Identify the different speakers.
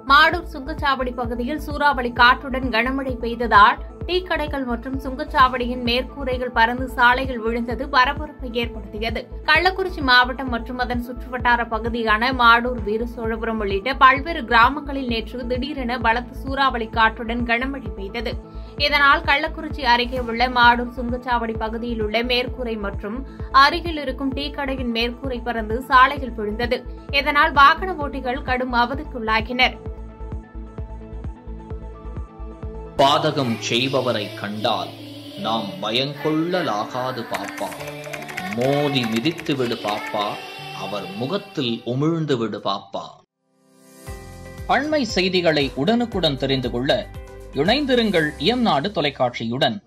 Speaker 1: மாடூர் சுங்கச்சாவடி பகுதியில் சூறாவளி காற்றுடன் கனமழை பெய்ததால் டீ கடைகள் மற்றும் சுங்கச்சாவடியின் மேற்கூரைகள் பறந்து சாலையில் விழுந்தது பரபரப்பை ஏற்படுத்தியது கள்ளக்குறிச்சி மாவட்டம் மற்றும் அதன் சுற்றுவட்டார பகுதியான மாடூர் வீரசோழபுரம் உள்ளிட்ட பல்வேறு கிராமங்களில் நேற்று திடீரென பலத்த சூறாவளி காற்றுடன் கனமழை பெய்தது இதனால் கள்ளக்குறிச்சி அருகே உள்ள மாடூர் சுங்கச்சாவடி பகுதியில் உள்ள மேற்கூரை மற்றும் அருகில் இருக்கும் டீ கடையின் மேற்கூரை பறந்து சாலையில் விழுந்தது இதனால் வாகன ஓட்டிகள் கடும் அவதிக்குள்ளாகினர்
Speaker 2: பாதகம் செய்பவரை கண்டால் நாம் பயங்கொள்ளலாகாது பாப்பா மோதி மிதித்து விடு பாப்பா அவர் முகத்தில் உமிழ்ந்து விடு பாப்பா அண்மை செய்திகளை உடனுக்குடன் தெரிந்து கொள்ள இணைந்திருங்கள் இயம்நாடு தொலைக்காட்சியுடன்